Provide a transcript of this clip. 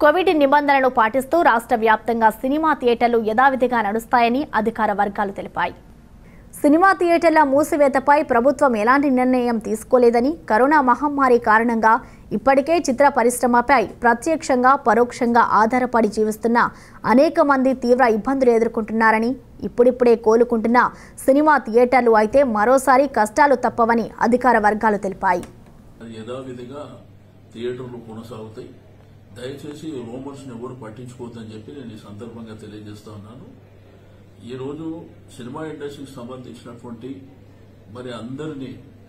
Covid నిబంధనలు పాటిస్తూ రాష్ట్ర వ్యాప్తంగా సినిమా థియేటర్లు యథావిధిగా నడుస్తాయని అధికార వర్గాలు తెలిపాయి సినిమా థియేటర్ల మూసివేతపై ప్రభుత్వం ఎలాంటి నిర్ణయం తీసుకోలేదని కరోనా మహమ్మారి కారణంగా ఇప్పటికే చిత్ర పరిశ్రమపై ప్రత్యక్షంగా పరోక్షంగా ఆధారపడి జీవిస్తున్న అనేక మంది తీవ్ర ఇబ్బందులు ఎదుర్కొంటున్నారని ఇప్పుడిప్పుడే కోలుకుంటున్న సినిమా థియేటర్లు అయితే మరోసారి కష్టాలు తప్పవని అధికార వర్గాలు తెలిపాయి అది యథావిధిగా థియేటర్లు కొనసాగుతాయి దయచేసి రూమర్స్ని ఎవరు పట్టించుకోవద్దని చెప్పి నేను ఈ సందర్భంగా తెలియజేస్తా ఉన్నాను ఈరోజు సినిమా ఇండస్ట్రీకి సంబంధించినటువంటి మరి అందరినీ